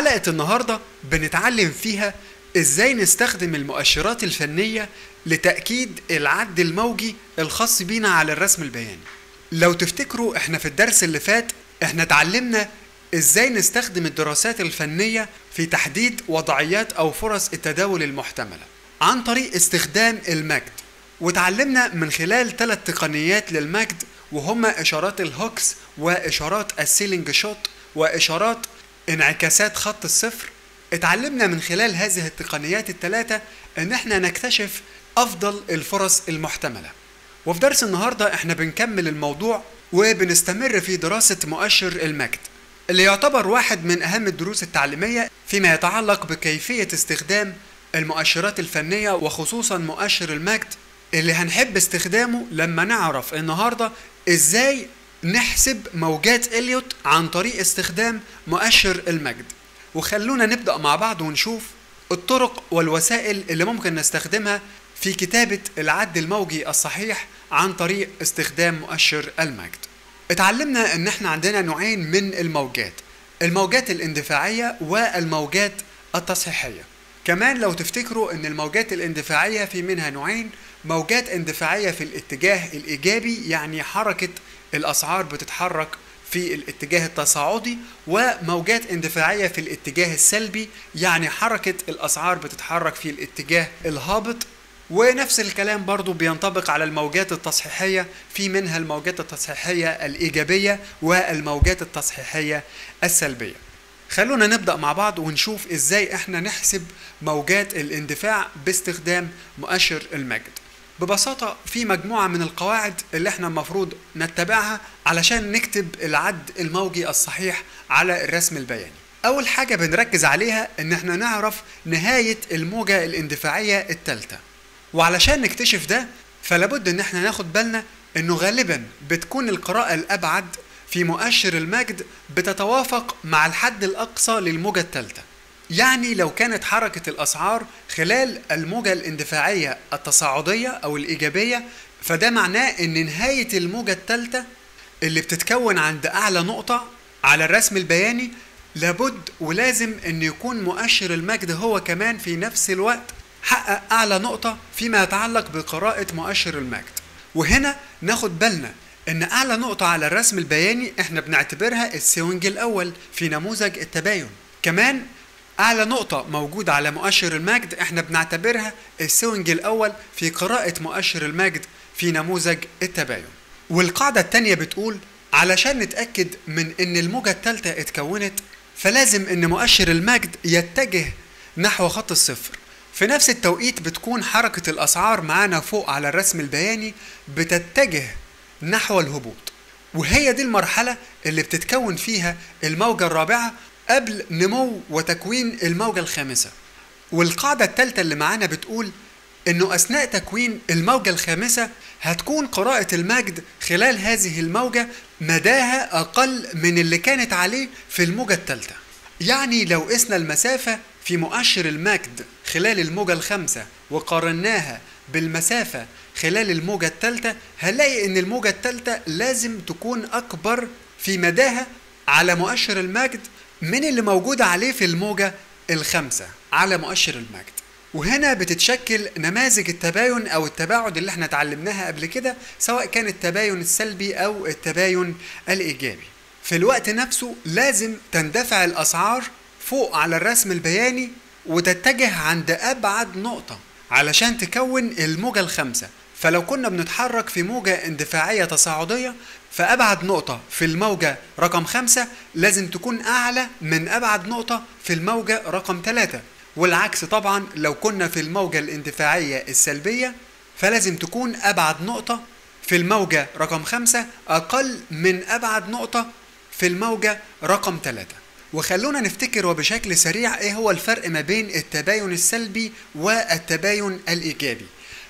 حلقة النهاردة بنتعلم فيها ازاي نستخدم المؤشرات الفنية لتأكيد العد الموجي الخاص بينا على الرسم البياني لو تفتكروا احنا في الدرس اللي فات احنا اتعلمنا ازاي نستخدم الدراسات الفنية في تحديد وضعيات او فرص التداول المحتملة عن طريق استخدام المجد وتعلمنا من خلال ثلاث تقنيات للمجد وهما اشارات الهوكس واشارات السيلينج شوت واشارات انعكاسات خط الصفر اتعلمنا من خلال هذه التقنيات الثلاثة ان احنا نكتشف افضل الفرص المحتملة وفي درس النهاردة احنا بنكمل الموضوع وبنستمر في دراسة مؤشر المجد اللي يعتبر واحد من اهم الدروس التعليمية فيما يتعلق بكيفية استخدام المؤشرات الفنية وخصوصا مؤشر المجد اللي هنحب استخدامه لما نعرف النهاردة ازاي نحسب موجات اليوت عن طريق استخدام مؤشر المجد وخلونا نبدأ مع بعض ونشوف الطرق والوسائل اللي ممكن نستخدمها في كتابة العد الموجي الصحيح عن طريق استخدام مؤشر المجد اتعلمنا ان احنا عندنا نوعين من الموجات الموجات الاندفاعية والموجات التصحيحية كمان لو تفتكروا ان الموجات الاندفاعية في منها نوعين موجات اندفاعية في الاتجاه الايجابي يعني حركة الاسعار بتتحرك في الاتجاه التصاعدي وموجات اندفاعية في الاتجاه السلبي يعني حركة الأسعار بتتحرك في الاتجاه الهابط ونفس الكلام برضو بينطبق على الموجات التصحيحية في منها الموجات التصحيحية الإيجابية والموجات التصحيحية السلبية خلونا نبدأ مع بعض ونشوف إزاي إحنا نحسب موجات الاندفاع باستخدام مؤشر المجد ببساطة في مجموعة من القواعد اللي احنا المفروض نتبعها علشان نكتب العد الموجي الصحيح على الرسم البياني أول حاجة بنركز عليها إن احنا نعرف نهاية الموجة الاندفاعية الثالثة وعلشان نكتشف ده فلابد إن احنا ناخد بالنا إنه غالبا بتكون القراءة الأبعد في مؤشر المجد بتتوافق مع الحد الأقصى للموجة الثالثة يعني لو كانت حركة الأسعار خلال الموجة الاندفاعية التصاعدية أو الإيجابية فده معناه إن نهاية الموجة الثالثة اللي بتتكون عند أعلى نقطة على الرسم البياني لابد ولازم إن يكون مؤشر المجد هو كمان في نفس الوقت حقق أعلى نقطة فيما يتعلق بقراءة مؤشر المجد وهنا ناخد بالنا إن أعلى نقطة على الرسم البياني إحنا بنعتبرها السوينج الأول في نموذج التباين كمان أعلى نقطة موجودة على مؤشر المجد احنا بنعتبرها السوينج الأول في قراءة مؤشر المجد في نموذج التباين والقاعدة التانية بتقول علشان نتأكد من إن الموجة التالتة اتكونت فلازم إن مؤشر المجد يتجه نحو خط الصفر في نفس التوقيت بتكون حركة الأسعار معانا فوق على الرسم البياني بتتجه نحو الهبوط وهي دي المرحلة اللي بتتكون فيها الموجة الرابعة قبل نمو وتكوين الموجة الخامسة والقاعدة الثالثة اللي معانا بتقول انه اثناء تكوين الموجة الخامسة هتكون قراءة المجد خلال هذه الموجة مداها اقل من اللي كانت عليه في الموجة الثالثة يعني لو قسنا المسافة في مؤشر المجد خلال الموجة الخامسة وقارناها بالمسافة خلال الموجة الثالثة هنلاقي ان الموجة الثالثة لازم تكون اكبر في مداها على مؤشر المجد من اللي موجود عليه في الموجة الخامسة على مؤشر المجد وهنا بتتشكل نماذج التباين او التباعد اللي احنا اتعلمناها قبل كده سواء كان التباين السلبي او التباين الايجابي في الوقت نفسه لازم تندفع الاسعار فوق على الرسم البياني وتتجه عند ابعد نقطة علشان تكون الموجة الخامسة فلو كنا بنتحرك في موجة اندفاعية تصاعدية فأبعد نقطة في الموجة رقم خمسة لازم تكون أعلى من أبعد نقطة في الموجة رقم ثلاثة والعكس طبعا لو كنا في الموجة الاندفاعية السلبية فلازم تكون أبعد نقطة في الموجة رقم خمسة أقل من أبعد نقطة في الموجة رقم ثلاثة وخلونا نفتكر وبشكل سريع ايه هو الفرق ما بين التباين السلبي والتباين الإيجابي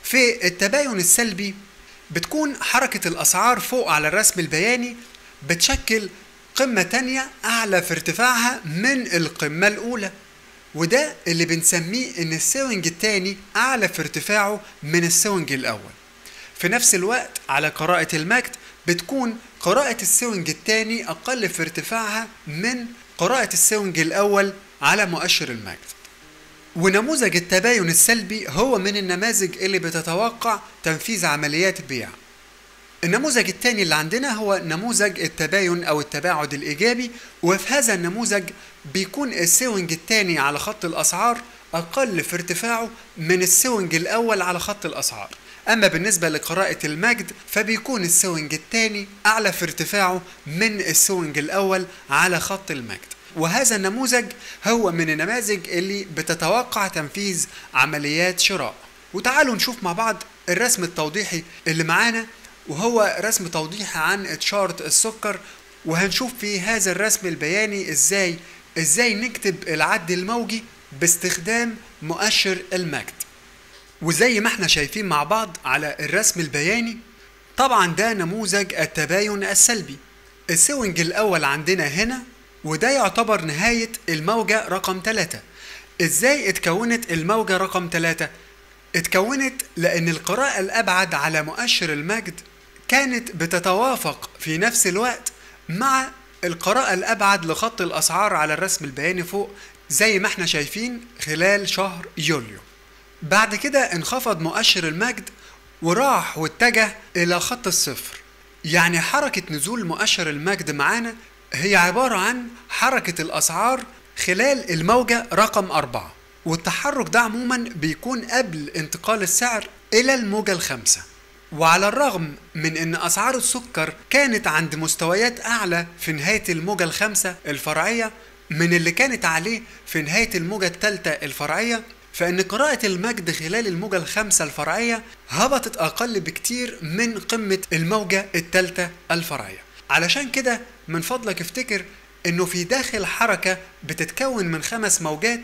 في التباين السلبي بتكون حركة الأسعار فوق على الرسم البياني بتشكل قمة تانية أعلى في ارتفاعها من القمة الأولى وده اللي بنسميه إن السوينج التاني أعلى في ارتفاعه من السوينج الأول في نفس الوقت على قراءة المجد بتكون قراءة السوينج التاني أقل في ارتفاعها من قراءة السوينج الأول على مؤشر المجد ونموذج التباين السلبي هو من النماذج اللي بتتوقع تنفيذ عمليات بيع النموذج الثاني اللي عندنا هو نموذج التباين او التباعد الايجابي وفي هذا النموذج بيكون السوينج الثاني على خط الاسعار اقل في ارتفاعه من السوينج الاول على خط الاسعار اما بالنسبه لقراءه المجد فبيكون السوينج الثاني اعلى في ارتفاعه من السوينج الاول على خط المجد وهذا النموذج هو من النماذج اللي بتتوقع تنفيذ عمليات شراء وتعالوا نشوف مع بعض الرسم التوضيحي اللي معانا وهو رسم توضيحي عن تشارت السكر وهنشوف في هذا الرسم البياني ازاي ازاي نكتب العد الموجي باستخدام مؤشر المجد وزي ما احنا شايفين مع بعض على الرسم البياني طبعا ده نموذج التباين السلبي السوينج الاول عندنا هنا وده يعتبر نهاية الموجة رقم 3 ازاي اتكونت الموجة رقم 3 اتكونت لان القراءة الابعد على مؤشر المجد كانت بتتوافق في نفس الوقت مع القراءة الابعد لخط الاسعار على الرسم البياني فوق زي ما احنا شايفين خلال شهر يوليو بعد كده انخفض مؤشر المجد وراح واتجه الى خط الصفر يعني حركة نزول مؤشر المجد معانا هي عبارة عن حركة الأسعار خلال الموجة رقم أربعة والتحرك ده عموما بيكون قبل انتقال السعر إلى الموجة الخامسة وعلى الرغم من ان اسعار السكر كانت عند مستويات اعلى في نهايه الموجه الخامسه الفرعيه من اللي كانت عليه في نهايه الموجه الثالثه الفرعيه فان قراءه المجد خلال الموجه الخامسه الفرعيه هبطت اقل بكتير من قمه الموجه الثالثه الفرعيه علشان كده من فضلك افتكر انه في داخل حركه بتتكون من خمس موجات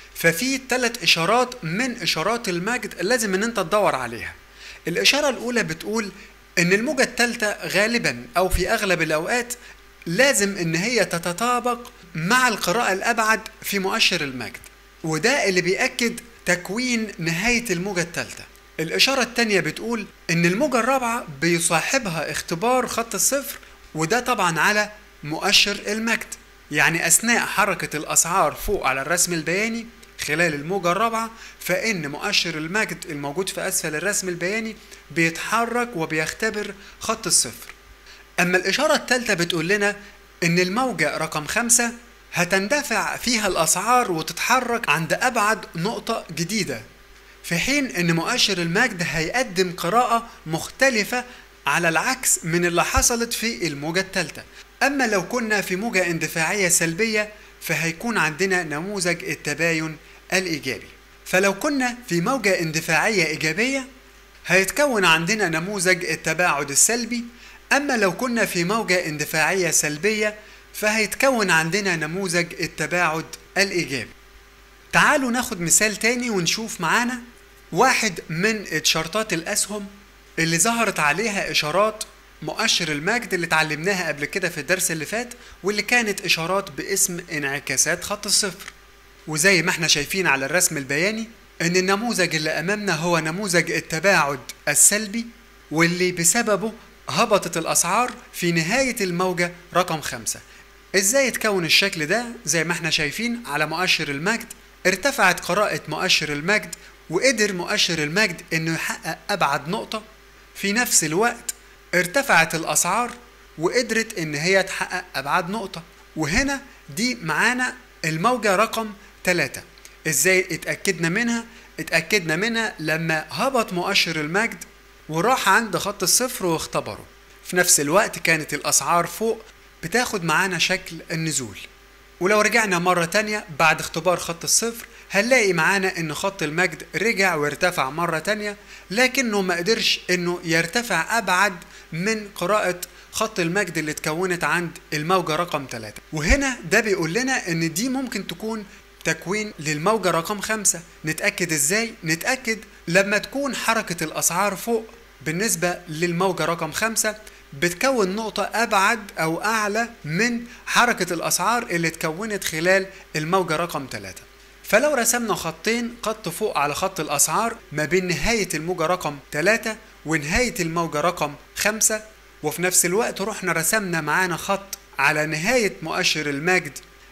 ففي ثلاث اشارات من اشارات المجد لازم ان انت تدور عليها الاشاره الاولى بتقول ان الموجه الثالثه غالبا او في اغلب الاوقات لازم ان هي تتطابق مع القراءه الابعد في مؤشر المجد وده اللي بيأكد تكوين نهايه الموجه الثالثه الإشارة التانية بتقول إن الموجة الرابعة بيصاحبها اختبار خط الصفر وده طبعا على مؤشر المجد يعني أثناء حركة الأسعار فوق على الرسم البياني خلال الموجة الرابعة فإن مؤشر المجد الموجود في أسفل الرسم البياني بيتحرك وبيختبر خط الصفر أما الإشارة الثالثة بتقول لنا إن الموجة رقم خمسة هتندفع فيها الأسعار وتتحرك عند أبعد نقطة جديدة في حين إن مؤشر المجد هيقدم قراءة مختلفة على العكس من اللي حصلت في الموجة الثالثة أما لو كنا في موجة اندفاعية سلبية فهيكون عندنا نموذج التباين الإيجابي فلو كنا في موجة اندفاعية إيجابية هيتكون عندنا نموذج التباعد السلبي أما لو كنا في موجة اندفاعية سلبية فهيتكون عندنا نموذج التباعد الإيجابي تعالوا ناخد مثال تاني ونشوف معانا واحد من تشارتات الأسهم اللي ظهرت عليها إشارات مؤشر المجد اللي اتعلمناها قبل كده في الدرس اللي فات واللي كانت إشارات باسم انعكاسات خط الصفر وزي ما احنا شايفين على الرسم البياني ان النموذج اللي امامنا هو نموذج التباعد السلبي واللي بسببه هبطت الاسعار في نهاية الموجة رقم خمسة ازاي اتكون الشكل ده زي ما احنا شايفين على مؤشر المجد ارتفعت قراءة مؤشر المجد وقدر مؤشر المجد انه يحقق ابعد نقطة في نفس الوقت ارتفعت الاسعار وقدرت ان هي تحقق ابعد نقطة وهنا دي معانا الموجة رقم 3 ازاي اتأكدنا منها اتأكدنا منها لما هبط مؤشر المجد وراح عند خط الصفر واختبره في نفس الوقت كانت الأسعار فوق بتاخد معانا شكل النزول ولو رجعنا مرة تانية بعد اختبار خط الصفر هنلاقي معانا ان خط المجد رجع وارتفع مرة تانية لكنه ما قدرش انه يرتفع ابعد من قراءة خط المجد اللي اتكونت عند الموجة رقم 3 وهنا ده بيقول لنا ان دي ممكن تكون تكوين للموجة رقم خمسة نتأكد ازاي؟ نتأكد لما تكون حركة الأسعار فوق بالنسبة للموجة رقم خمسة بتكون نقطة أبعد أو أعلى من حركة الأسعار اللي اتكونت خلال الموجة رقم ثلاثة فلو رسمنا خطين خط فوق على خط الأسعار ما بين نهاية الموجة رقم ثلاثة ونهاية الموجة رقم خمسة وفي نفس الوقت رحنا رسمنا معانا خط على نهاية مؤشر المجد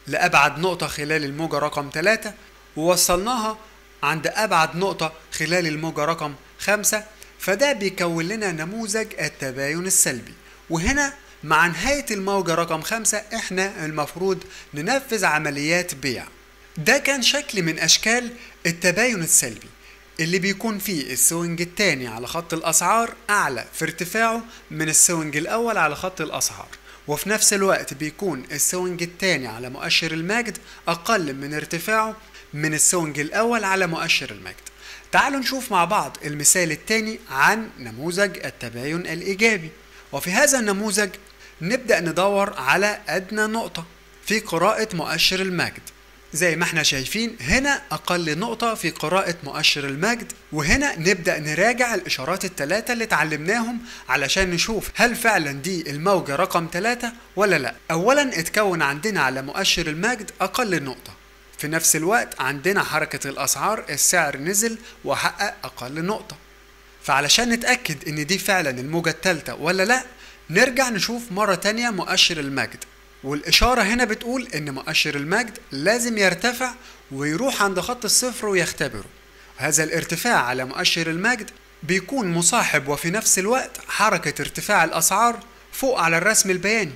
لأبعد نقطة خلال الموجة رقم 3 ووصلناها عند أبعد نقطة خلال الموجة رقم 5 فده بيكون لنا نموذج التباين السلبي وهنا مع نهاية الموجة رقم 5 احنا المفروض ننفذ عمليات بيع ده كان شكل من أشكال التباين السلبي اللي بيكون فيه السوينج التاني على خط الأسعار أعلى في ارتفاعه من السوينج الأول على خط الأسعار وفي نفس الوقت بيكون السوينج التاني على مؤشر المجد أقل من ارتفاعه من السوينج الأول على مؤشر المجد تعالوا نشوف مع بعض المثال التاني عن نموذج التباين الإيجابي وفي هذا النموذج نبدأ ندور على أدنى نقطة في قراءة مؤشر المجد زي ما احنا شايفين هنا أقل نقطة في قراءة مؤشر المجد وهنا نبدأ نراجع الإشارات الثلاثة اللي اتعلمناهم علشان نشوف هل فعلا دي الموجة رقم ثلاثة ولا لا أولا اتكون عندنا على مؤشر المجد أقل نقطة في نفس الوقت عندنا حركة الأسعار السعر نزل وحقق أقل نقطة فعلشان نتأكد إن دي فعلا الموجة الثالثة ولا لأ نرجع نشوف مرة تانية مؤشر المجد والإشارة هنا بتقول إن مؤشر المجد لازم يرتفع ويروح عند خط الصفر ويختبره هذا الارتفاع على مؤشر المجد بيكون مصاحب وفي نفس الوقت حركة ارتفاع الأسعار فوق على الرسم البياني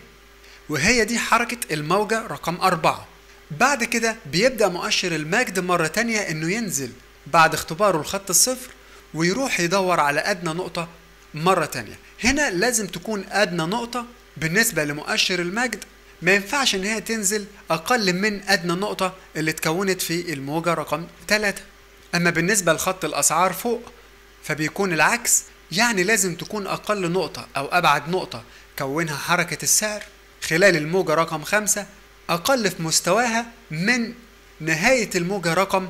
وهي دي حركة الموجة رقم أربعة بعد كده بيبدأ مؤشر المجد مرة تانية إنه ينزل بعد اختباره لخط الصفر ويروح يدور على أدنى نقطة مرة تانية هنا لازم تكون أدنى نقطة بالنسبة لمؤشر المجد ما ينفعش إن هي تنزل أقل من أدنى نقطة اللي اتكونت في الموجة رقم 3 أما بالنسبة لخط الأسعار فوق فبيكون العكس يعني لازم تكون أقل نقطة أو أبعد نقطة كونها حركة السعر خلال الموجة رقم 5 أقل في مستواها من نهاية الموجة رقم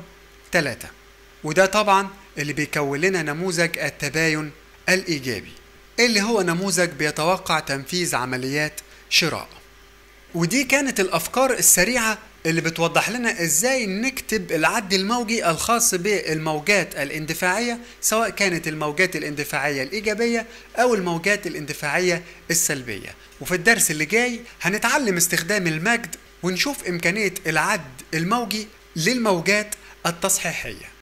3 وده طبعا اللي بيكون لنا نموذج التباين الإيجابي اللي هو نموذج بيتوقع تنفيذ عمليات شراء ودي كانت الأفكار السريعة اللي بتوضح لنا ازاي نكتب العد الموجي الخاص بالموجات الاندفاعية سواء كانت الموجات الاندفاعية الإيجابية أو الموجات الاندفاعية السلبية وفي الدرس اللي جاي هنتعلم استخدام المجد ونشوف إمكانية العد الموجي للموجات التصحيحية